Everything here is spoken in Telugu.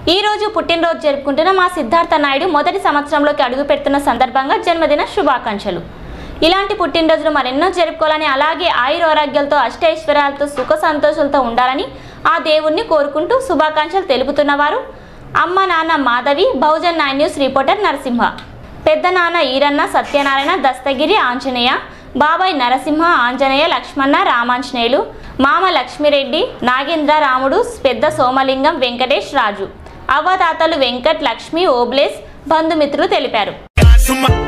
ఈ రోజు పుట్టినరోజు జరుపుకుంటున్న మా సిద్ధార్థ నాయుడు మొదటి సంవత్సరంలోకి అడుగు పెడుతున్న సందర్భంగా జన్మదిన శుభాకాంక్షలు ఇలాంటి పుట్టినరోజులు మరెన్నో జరుపుకోవాలని అలాగే ఆయురారోగ్యాలతో అష్టైశ్వర్యాలతో సుఖ సంతోషాలతో ఉండాలని ఆ దేవుణ్ణి కోరుకుంటూ శుభాకాంక్షలు తెలుపుతున్న వారు అమ్మ నాన్న Madhavi Bahujan nine news reporter Narasimha పెద్ద నాన్న ఈరన్న సత్యనారాయణ దస్తగిరి ఆంజనేయ బాబాయ్ నరసింహ ఆంజనేయ లక్ష్మణ రామాంజనేయులు మామ లక్ష్మిరెడ్డి నాగేంద్ర రాముడు పెద్ద సోమలింగం వెంకటేష్ రాజు అవ్వతాతలు వెంకట్ లక్ష్మి ఓబ్లేస్ బంధుమిత్రులు తెలిపారు Suma-